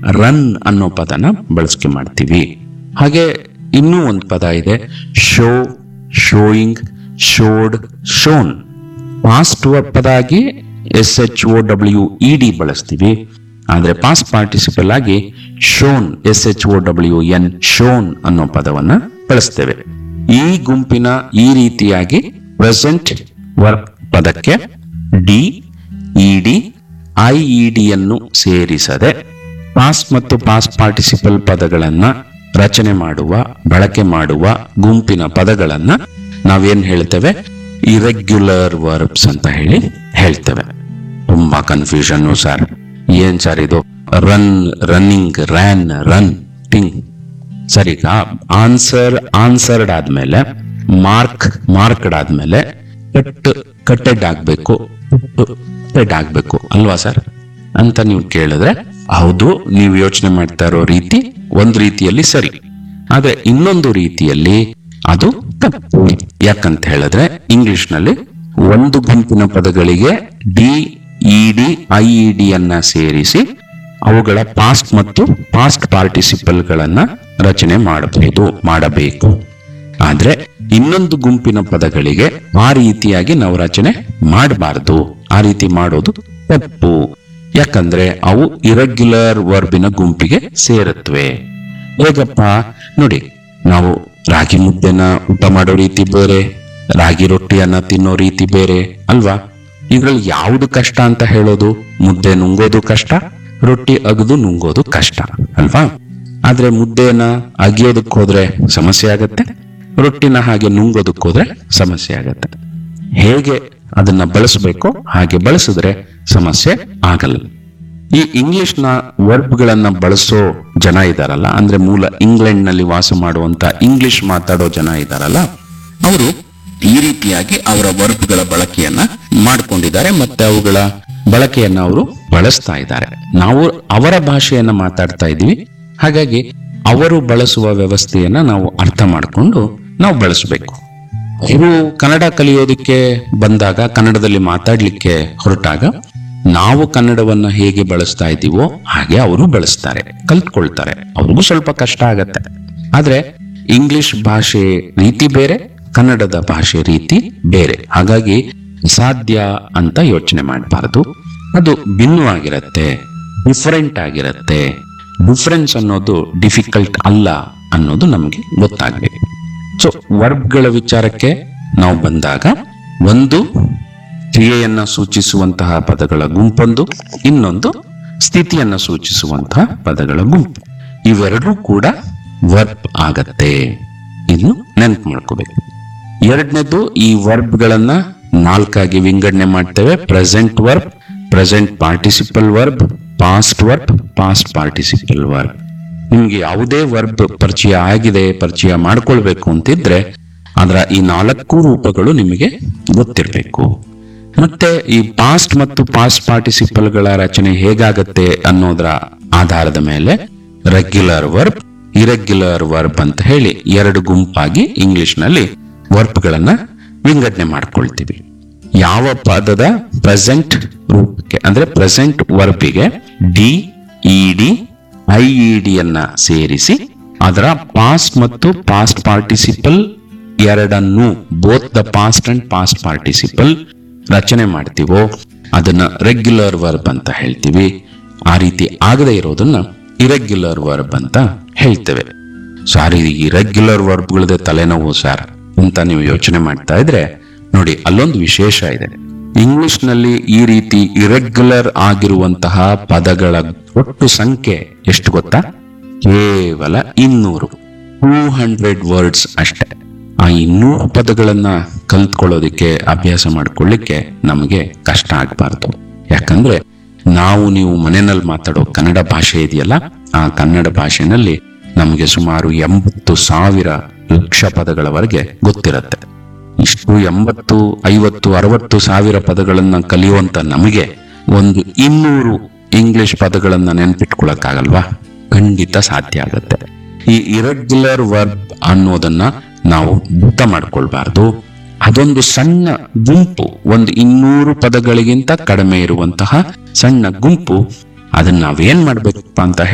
run ಅನ್ನೋ ಪದನ ಬಳಕೆ ಮಾಡ್ತೀವಿ ಹಾಗೆ ಇನ್ನೂ ಒಂದು ಪದ ಇದೆ show showing showed shown past ಪದ ಆಗಿ S H O W E D ಬಳಸ್ತೀವಿ ಆದ್ರೆ ಪಾಸ್ಟ್ ಪಾರ್ಟಿಸಿಪಲ್ ಆಗಿ shown S H O W N shown ಅನ್ನೋ ಪದವನ್ನ ಬಳಸ್ತೇವೆ ಈ ಗುಂಪಿನ ಈ ರೀತಿಯಾಗಿ ಪ್ರೆಸೆಂಟ್ ವರ್ಕ್ ಪದಕ್ಕೆ ಡಿ ಇಡಿ ಐಇಡಿ ಅನ್ನು ಸೇರಿಸದೆ ಪಾಸ್ಟ್ ಮತ್ತು ಪಾಸ್ಟ್ ಪಾರ್ಟಿಸಿಪಲ್ ಪದಗಳನ್ನ ರಚನೆ ಮಾಡುವ ಬಳಕೆ ಮಾಡುವ ಗುಂಪಿನ ಪದಗಳನ್ನ ನಾವೇನ್ ಹೇಳ್ತೇವೆ ಇರೆಗ್ಯುಲರ್ ವರ್ಬ್ಸ್ ಅಂತ ಹೇಳಿ ಹೇಳ್ತೇವೆ ತುಂಬಾ ಕನ್ಫ್ಯೂಷನ್ ಸರ್ ಏನ್ ಸರ್ ಇದು ರನ್ ರನ್ನಿಂಗ್ ರ್ಯಾನ್ ರನ್ ಟಿಂಗ್ ಸರಿ ಈಗ ಆನ್ಸರ್ ಆನ್ಸರ್ಡ್ ಆದ್ಮೇಲೆ ಮಾರ್ಕ್ ಮಾರ್ಕ್ಡ್ ಆದ್ಮೇಲೆ ಕಟ್ ಕಟ್ಟೆಡ್ ಆಗ್ಬೇಕು ಕಟ್ಟೆಡ್ ಆಗ್ಬೇಕು ಅಲ್ವಾ ಸರ್ ಅಂತ ನೀವು ಕೇಳಿದ್ರೆ ಹೌದು ನೀವು ಯೋಚನೆ ಮಾಡ್ತಾ ಇರೋ ರೀತಿ ಒಂದ್ ರೀತಿಯಲ್ಲಿ ಸರಿ ಆದ್ರೆ ಇನ್ನೊಂದು ರೀತಿಯಲ್ಲಿ ಅದು ತಪ್ಪು ಯಾಕಂತ ಹೇಳಿದ್ರೆ ಇಂಗ್ಲಿಷ್ ನಲ್ಲಿ ಒಂದು ಗುಂಪಿನ ಪದಗಳಿಗೆ ಡಿ ಇಡಿ ಐಇಡಿ ಅನ್ನ ಸೇರಿಸಿ ಅವುಗಳ ಪಾಸ್ಟ್ ಮತ್ತು ಪಾಸ್ಟ್ ಪಾರ್ಟಿಸಿಪಲ್ ಗಳನ್ನ ರಚನೆ ಮಾಡಬಹುದು ಮಾಡಬೇಕು ಆದ್ರೆ ಇನ್ನೊಂದು ಗುಂಪಿನ ಪದಗಳಿಗೆ ಆ ರೀತಿಯಾಗಿ ನಾವು ರಚನೆ ಮಾಡಬಾರದು ಆ ರೀತಿ ಮಾಡೋದು ತಪ್ಪು ಯಾಕಂದ್ರೆ ಅವು ಇರೆಗ್ಯುಲರ್ ವರ್ಬಿನ ಗುಂಪಿಗೆ ಸೇರುತ್ತವೆ ಹೇಗಪ್ಪ ನೋಡಿ ನಾವು ರಾಗಿ ಮುದ್ದೆನ ಊಟ ಮಾಡೋ ರೀತಿ ಬೇರೆ ರಾಗಿ ರೊಟ್ಟಿಯನ್ನ ತಿನ್ನೋ ರೀತಿ ಬೇರೆ ಅಲ್ವಾ ಇದ್ರಲ್ಲಿ ಯಾವುದು ಕಷ್ಟ ಅಂತ ಹೇಳೋದು ಮುದ್ದೆ ನುಂಗೋದು ಕಷ್ಟ ರೊಟ್ಟಿ ಅಗದು ನುಂಗೋದು ಕಷ್ಟ ಅಲ್ವಾ ಆದ್ರೆ ಮುದ್ದೆನ ಅಗಿಯೋದಕ್ಕೆ ಹೋದ್ರೆ ಸಮಸ್ಯೆ ಆಗತ್ತೆ ರೊಟ್ಟಿನ ಹಾಗೆ ನುಂಗೋದಕ್ಕೆ ಹೋದ್ರೆ ಸಮಸ್ಯೆ ಆಗತ್ತೆ ಹೇಗೆ ಅದನ್ನ ಬಳಸಬೇಕೋ ಹಾಗೆ ಬಳಸಿದ್ರೆ ಸಮಸ್ಯೆ ಆಗಲ್ಲ ಈ ಇಂಗ್ಲಿಷ್ ನ ವರ್ಬ್ ಗಳನ್ನ ಬಳಸೋ ಜನ ಇದಾರಲ್ಲ ಅಂದ್ರೆ ಮೂಲ ಇಂಗ್ಲೆಂಡ್ ನಲ್ಲಿ ವಾಸ ಮಾಡುವಂತ ಇಂಗ್ಲಿಷ್ ಮಾತಾಡೋ ಜನ ಇದಾರಲ್ಲ ಅವರು ಈ ರೀತಿಯಾಗಿ ಅವರ ವರ್ಬ್ ಗಳ ಬಳಕೆಯನ್ನ ಮಾಡ್ಕೊಂಡಿದ್ದಾರೆ ಮತ್ತೆ ಅವುಗಳ ಬಳಕೆಯನ್ನ ಅವರು ಬಳಸ್ತಾ ಇದ್ದಾರೆ ನಾವು ಅವರ ಭಾಷೆಯನ್ನ ಮಾತಾಡ್ತಾ ಇದೀವಿ ಹಾಗಾಗಿ ಅವರು ಬಳಸುವ ವ್ಯವಸ್ಥೆಯನ್ನ ನಾವು ಅರ್ಥ ಮಾಡಿಕೊಂಡು ನಾವು ಬಳಸಬೇಕು ಇವರು ಕನ್ನಡ ಕಲಿಯೋದಕ್ಕೆ ಬಂದಾಗ ಕನ್ನಡದಲ್ಲಿ ಮಾತಾಡ್ಲಿಕ್ಕೆ ಹೊರಟಾಗ ನಾವು ಕನ್ನಡವನ್ನ ಹೇಗೆ ಬಳಸ್ತಾ ಇದ್ದೀವೋ ಹಾಗೆ ಅವರು ಬಳಸ್ತಾರೆ ಕಲ್ತ್ಕೊಳ್ತಾರೆ ಅವ್ರಿಗೂ ಸ್ವಲ್ಪ ಕಷ್ಟ ಆಗತ್ತೆ ಆದ್ರೆ ಇಂಗ್ಲಿಷ್ ಭಾಷೆ ರೀತಿ ಬೇರೆ ಕನ್ನಡದ ಭಾಷೆ ರೀತಿ ಬೇರೆ ಹಾಗಾಗಿ ಸಾಧ್ಯ ಅಂತ ಯೋಚನೆ ಮಾಡಬಾರದು ಅದು ಭಿನ್ನವಾಗಿರತ್ತೆ ಡಿಫರೆಂಟ್ ಆಗಿರತ್ತೆ ಡಿಫರೆನ್ಸ್ ಅನ್ನೋದು ಡಿಫಿಕಲ್ಟ್ ಅಲ್ಲ ಅನ್ನೋದು ನಮಗೆ ಗೊತ್ತಾಗಬೇಕು ಸೊ ವರ್ಬ್ಗಳ ವಿಚಾರಕ್ಕೆ ನಾವು ಬಂದಾಗ ಒಂದು ಕ್ರಿಯೆಯನ್ನ ಸೂಚಿಸುವಂತಹ ಪದಗಳ ಗುಂಪೊಂದು ಇನ್ನೊಂದು ಸ್ಥಿತಿಯನ್ನ ಸೂಚಿಸುವಂತಹ ಪದಗಳ ಗುಂಪು ಇವೆರಡೂ ಕೂಡ ವರ್ಬ್ ಆಗತ್ತೆ ಇನ್ನು ನೆನ್ಪು ಮಾಡ್ಕೋಬೇಕು ಎರಡನೇದು ಈ ವರ್ಬ್ಗಳನ್ನ ನಾಲ್ಕಾಗಿ ವಿಂಗಡಣೆ ಮಾಡ್ತೇವೆ present verb present participle verb past verb past participle verb ನಿಮ್ಗೆ ಯಾವುದೇ ವರ್ಬ್ ಪರಿಚಯ ಆಗಿದೆ ಪರಿಚಯ ಮಾಡ್ಕೊಳ್ಬೇಕು ಅಂತಿದ್ರೆ ಅದರ ಈ ನಾಲ್ಕು ರೂಪಗಳು ನಿಮಗೆ ಗೊತ್ತಿರಬೇಕು ಮತ್ತೆ ಈ ಪಾಸ್ಟ್ ಮತ್ತು ಪಾಸ್ಟ್ ಪಾರ್ಟಿಸಿಪಲ್ ಗಳ ರಚನೆ ಹೇಗಾಗತ್ತೆ ಅನ್ನೋದರ ಆಧಾರದ ಮೇಲೆ ರೆಗ್ಯುಲರ್ ವರ್ಬ್ ಇರೆಗ್ಯುಲರ್ ವರ್ಬ್ ಅಂತ ಹೇಳಿ ಎರಡು ಗುಂಪಾಗಿ ಇಂಗ್ಲಿಷ್ ನಲ್ಲಿ ವರ್ಬ್ ಗಳನ್ನ ವಿಂಗಡಣೆ ಮಾಡ್ಕೊಳ್ತೀವಿ ಯಾವ ಪದದ ಪ್ರೆಸೆಂಟ್ ರೂಪಕ್ಕೆ ಅಂದ್ರೆ ಪ್ರೆಸೆಂಟ್ ವರ್ಬಿಗೆ ಡಿ ಇಡಿ ಐಇಡಿ ಅನ್ನ ಸೇರಿಸಿ ಅದರ ಪಾಸ್ಟ್ ಮತ್ತು ಪಾಸ್ಟ್ ಪಾರ್ಟಿಸಿಪಲ್ ಎರಡನ್ನು both the past and past participle ರಚನೆ ಮಾಡ್ತೀವೋ ಅದನ್ನ ರೆಗ್ಯುಲರ್ ವರ್ಬ್ ಅಂತ ಹೇಳ್ತೀವಿ ಆ ರೀತಿ ಆಗದೆ ಇರೋದನ್ನ ಇರೆಗ್ಯುಲರ್ ವರ್ಬ್ ಅಂತ ಹೇಳ್ತೇವೆ ಸಾರಿ ಇರೆಗ್ಯುಲರ್ ವರ್ಬ್ಗಳದೆ ತಲೆನೋವು ಸರ್ ಅಂತ ನೀವು ಯೋಚನೆ ಮಾಡ್ತಾ ಇದ್ರೆ ನೋಡಿ ಅಲ್ಲೊಂದು ವಿಶೇಷ ಇದೆ ಇಂಗ್ಲಿಷ್ ನಲ್ಲಿ ಈ ರೀತಿ ಇರೆಗ್ಯುಲರ್ ಆಗಿರುವಂತಹ ಪದಗಳ ಒಟ್ಟು ಸಂಖ್ಯೆ ಎಷ್ಟು ಗೊತ್ತಾ ಕೇವಲ ಇನ್ನೂರು ಟೂ ಹಂಡ್ರೆಡ್ ವರ್ಡ್ಸ್ ಅಷ್ಟೇ ಆ ಇನ್ನೂರು ಪದಗಳನ್ನ ಕಲ್ತ್ಕೊಳ್ಳೋದಿಕ್ಕೆ ಅಭ್ಯಾಸ ಮಾಡ್ಕೊಳ್ಳಿಕ್ಕೆ ನಮಗೆ ಕಷ್ಟ ಆಗಬಾರ್ದು ಯಾಕಂದ್ರೆ ನಾವು ನೀವು ಮನೆಯಲ್ಲಿ ಮಾತಾಡೋ ಕನ್ನಡ ಭಾಷೆ ಇದೆಯಲ್ಲ ಆ ಕನ್ನಡ ಭಾಷೆನಲ್ಲಿ ನಮಗೆ ಸುಮಾರು ಎಂಬತ್ತು ಸಾವಿರ ಲಕ್ಷ ಪದಗಳವರೆಗೆ ಗೊತ್ತಿರತ್ತೆ ಇಷ್ಟು ಎಂಬತ್ತು ಐವತ್ತು ಅರವತ್ತು ಸಾವಿರ ಪದಗಳನ್ನ ಕಲಿಯುವಂತ ನಮಗೆ ಒಂದು ಇನ್ನೂರು ಇಂಗ್ಲಿಷ್ ಪದಗಳನ್ನ ನೆನ್ಪಿಟ್ಕೊಳಕ್ಕಾಗಲ್ವಾ ಖಂಡಿತ ಸಾಧ್ಯ ಆಗತ್ತೆ ಈ ಇರೆಗ್ಯುಲರ್ ವರ್ಬ್ ಅನ್ನೋದನ್ನ ನಾವು ಅರ್ಥ ಮಾಡ್ಕೊಳ್ಬಾರ್ದು ಅದೊಂದು ಸಣ್ಣ ಗುಂಪು ಒಂದು ಇನ್ನೂರು ಪದಗಳಿಗಿಂತ ಕಡಿಮೆ ಇರುವಂತಹ ಸಣ್ಣ ಗುಂಪು ಅದನ್ನ ನಾವೇನ್ ಮಾಡ್ಬೇಕಪ್ಪ ಅಂತ